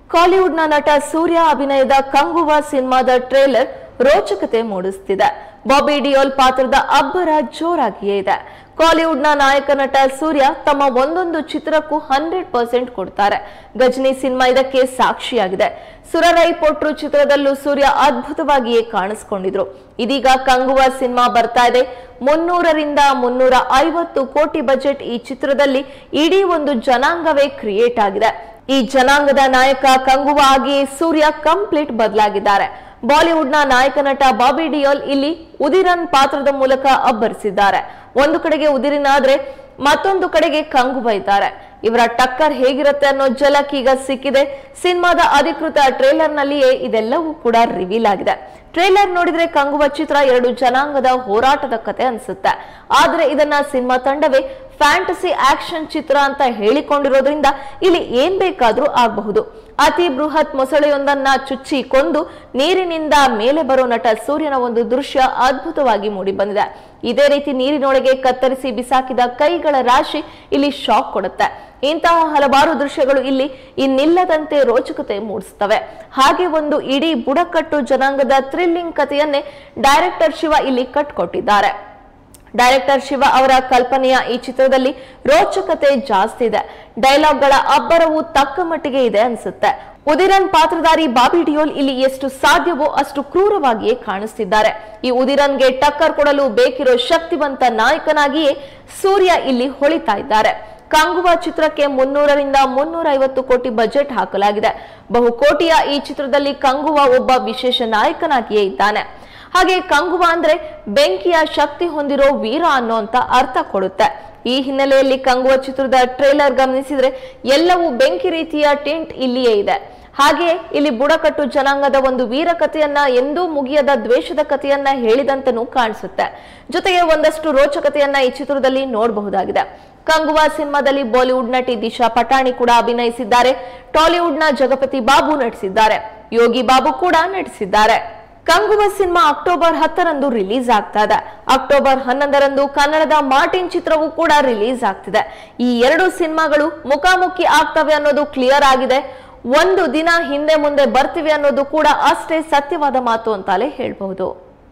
ಕಾಲಿವುಡ್ನ ನಟ ಸೂರ್ಯ ಅಭಿನಯದ ಕಂಗುವ ಸಿನಿಮಾದ ಟ್ರೇಲರ್ ರೋಚಕತೆ ಮೂಡಿಸುತ್ತಿದೆ ಬಾಬಿ ಡಿಯೋಲ್ ಪಾತ್ರದ ಅಬ್ಬರ ಜೋರಾಗಿಯೇ ಇದೆ ಕಾಲಿವುಡ್ನ ನಾಯಕ ನಟ ಸೂರ್ಯ ತಮ್ಮ ಒಂದೊಂದು ಚಿತ್ರಕ್ಕೂ ಹಂಡ್ರೆಡ್ ಪರ್ಸೆಂಟ್ ಕೊಡ್ತಾರೆ ಗಜನಿ ಸಿನಿಮಾ ಇದಕ್ಕೆ ಸಾಕ್ಷಿಯಾಗಿದೆ ಸುರರೈ ಪೊಟ್ರು ಚಿತ್ರದಲ್ಲೂ ಸೂರ್ಯ ಅದ್ಭುತವಾಗಿಯೇ ಕಾಣಿಸ್ಕೊಂಡಿದ್ರು ಇದೀಗ ಕಂಗುವ ಸಿನಿಮಾ ಬರ್ತಾ ಇದೆ ಮುನ್ನೂರರಿಂದ ಮುನ್ನೂರ ಐವತ್ತು ಕೋಟಿ ಬಜೆಟ್ ಈ ಚಿತ್ರದಲ್ಲಿ ಇಡೀ ಒಂದು ಜನಾಂಗವೇ ಕ್ರಿಯೇಟ್ ಆಗಿದೆ ಈ ಜನಾಂಗದ ನಾಯಕ ಕಂಗುವ ಆಗಿಯೇ ಸೂರ್ಯ ಕಂಪ್ಲೀಟ್ ಬದಲಾಗಿದ್ದಾರೆ ಬಾಲಿವುಡ್ನ ನಾಯಕ ನಟ ಬಾಬಿ ಡಿಯೋಲ್ ಇಲ್ಲಿ ಉದಿರನ್ ಪಾತ್ರದ ಮೂಲಕ ಅಬ್ಬರಿಸಿದ್ದಾರೆ ಒಂದು ಕಡೆಗೆ ಉದಿರಿನ್ ಆದ್ರೆ ಮತ್ತೊಂದು ಕಡೆಗೆ ಕಂಗುವ ಇದ್ದಾರೆ ಇವರ ಟಕ್ಕರ್ ಹೇಗಿರುತ್ತೆ ಅನ್ನೋ ಝಲಕ್ ಈಗ ಸಿಕ್ಕಿದೆ ಸಿನಿಮಾದ ಅಧಿಕೃತ ಟ್ರೇಲರ್ ನಲ್ಲಿಯೇ ಇದೆಲ್ಲವೂ ಕೂಡ ರಿವೀಲ್ ಆಗಿದೆ ಟ್ರೇಲರ್ ನೋಡಿದ್ರೆ ಕಂಗುವ ಚಿತ್ರ ಎರಡು ಜನಾಂಗದ ಹೋರಾಟದ ಕತೆ ಅನ್ಸುತ್ತೆ ಆದ್ರೆ ಇದನ್ನ ಸಿನಿಮಾ ತಂಡವೇ ಫ್ಯಾಂಟಸಿ ಆಕ್ಷನ್ ಚಿತ್ರ ಅಂತ ಹೇಳಿಕೊಂಡಿರೋದ್ರಿಂದ ಇಲ್ಲಿ ಏನ್ ಬೇಕಾದ್ರೂ ಆಗಬಹುದು ಅತಿ ಬೃಹತ್ ಮೊಸಳೆಯೊಂದನ್ನ ಚುಚ್ಚಿ ಕೊಂದು ನೀರಿನಿಂದ ಮೇಲೆ ಬರೋ ನಟ ಸೂರ್ಯನ ಒಂದು ದೃಶ್ಯ ಅದ್ಭುತವಾಗಿ ಮೂಡಿ ಬಂದಿದೆ ಇದೇ ರೀತಿ ನೀರಿನೊಳಗೆ ಕತ್ತರಿಸಿ ಬಿಸಾಕಿದ ಕೈಗಳ ರಾಶಿ ಇಲ್ಲಿ ಶಾಕ್ ಕೊಡುತ್ತೆ ಇಂತಹ ಹಲವಾರು ದೃಶ್ಯಗಳು ಇಲ್ಲಿ ಇನ್ನಿಲ್ಲದಂತೆ ರೋಚಕತೆ ಮೂಡಿಸುತ್ತವೆ ಹಾಗೆ ಒಂದು ಇಡೀ ಬುಡಕಟ್ಟು ಜನಾಂಗದ ಥ್ರಿಲ್ಲಿಂಗ್ ಕಥೆಯನ್ನೇ ಡೈರೆಕ್ಟರ್ ಶಿವ ಇಲ್ಲಿ ಕಟ್ಕೊಟ್ಟಿದ್ದಾರೆ ಡೈರೆಕ್ಟರ್ ಶಿವ ಅವರ ಕಲ್ಪನೆಯ ಈ ಚಿತ್ರದಲ್ಲಿ ರೋಚಕತೆ ಜಾಸ್ತಿ ಇದೆ ಡೈಲಾಗ್ಗಳ ಅಬ್ಬರವು ತಕ್ಕ ಮಟ್ಟಿಗೆ ಇದೆ ಅನ್ಸುತ್ತೆ ಉದಿರನ್ ಪಾತ್ರಧಾರಿ ಬಾಬಿ ಡಿಯೋಲ್ ಇಲ್ಲಿ ಎಷ್ಟು ಸಾಧ್ಯವೋ ಅಷ್ಟು ಕ್ರೂರವಾಗಿಯೇ ಕಾಣಿಸ್ತಿದ್ದಾರೆ ಈ ಉದಿರನ್ಗೆ ಟಕ್ಕರ್ ಕೊಡಲು ಬೇಕಿರೋ ಶಕ್ತಿವಂತ ನಾಯಕನಾಗಿಯೇ ಸೂರ್ಯ ಇಲ್ಲಿ ಹೊಳಿತಾ ಇದ್ದಾರೆ ಕಂಗುವ ಚಿತ್ರಕ್ಕೆ ಮುನ್ನೂರರಿಂದ ಮುನ್ನೂರ ಐವತ್ತು ಕೋಟಿ ಬಜೆಟ್ ಹಾಕಲಾಗಿದೆ ಬಹುಕೋಟಿಯ ಈ ಚಿತ್ರದಲ್ಲಿ ಕಂಗುವ ಒಬ್ಬ ವಿಶೇಷ ನಾಯಕನಾಗಿಯೇ ಇದ್ದಾನೆ ಹಾಗೆ ಕಂಗುವ ಅಂದ್ರೆ ಬೆಂಕಿಯ ಶಕ್ತಿ ಹೊಂದಿರೋ ವೀರ ಅನ್ನೋಂತ ಅರ್ಥ ಕೊಡುತ್ತೆ ಈ ಹಿನ್ನೆಲೆಯಲ್ಲಿ ಕಂಗುವ ಚಿತ್ರದ ಟ್ರೇಲರ್ ಗಮನಿಸಿದ್ರೆ ಎಲ್ಲವೂ ಬೆಂಕಿ ರೀತಿಯ ಟಿಂಟ್ ಇಲ್ಲಿಯೇ ಇದೆ ಹಾಗೆ ಇಲ್ಲಿ ಬುಡಕಟ್ಟು ಜನಾಂಗದ ಒಂದು ವೀರ ಕಥೆಯನ್ನ ಎಂದೂ ಮುಗಿಯದ ದ್ವೇಷದ ಕಥೆಯನ್ನ ಹೇಳಿದಂತನೂ ಕಾಣಿಸುತ್ತೆ ಜೊತೆಗೆ ಒಂದಷ್ಟು ರೋಚಕತೆಯನ್ನ ಈ ಚಿತ್ರದಲ್ಲಿ ನೋಡಬಹುದಾಗಿದೆ ಕಂಗುವಾ ಸಿನಿಮಾದಲ್ಲಿ ಬಾಲಿವುಡ್ ನಟಿ ದಿಶಾ ಪಟಾಣಿ ಕೂಡ ಅಭಿನಯಿಸಿದ್ದಾರೆ ಟಾಲಿವುಡ್ನ ಜಗಪತಿ ಬಾಬು ನಟಿಸಿದ್ದಾರೆ ಯೋಗಿ ಬಾಬು ಕೂಡ ನಟಿಸಿದ್ದಾರೆ ಕಂಗುವ ಸಿನಿಮಾ ಅಕ್ಟೋಬರ್ ಹತ್ತರಂದು ರಿಲೀಸ್ ಆಗ್ತಾ ಇದೆ ಅಕ್ಟೋಬರ್ ಹನ್ನೊಂದರಂದು ಕನ್ನಡದ ಮಾರ್ಟಿನ್ ಚಿತ್ರವೂ ಕೂಡ ರಿಲೀಸ್ ಆಗ್ತಿದೆ ಈ ಎರಡು ಸಿನಿಮಾಗಳು ಮುಖಾಮುಖಿ ಆಗ್ತವೆ ಅನ್ನೋದು ಕ್ಲಿಯರ್ ಆಗಿದೆ ಒಂದು ದಿನ ಹಿಂದೆ ಮುಂದೆ ಬರ್ತಿವೆ ಅನ್ನೋದು ಕೂಡ ಅಷ್ಟೇ ಸತ್ಯವಾದ ಮಾತು ಅಂತಾಲೆ ಹೇಳ್ಬಹುದು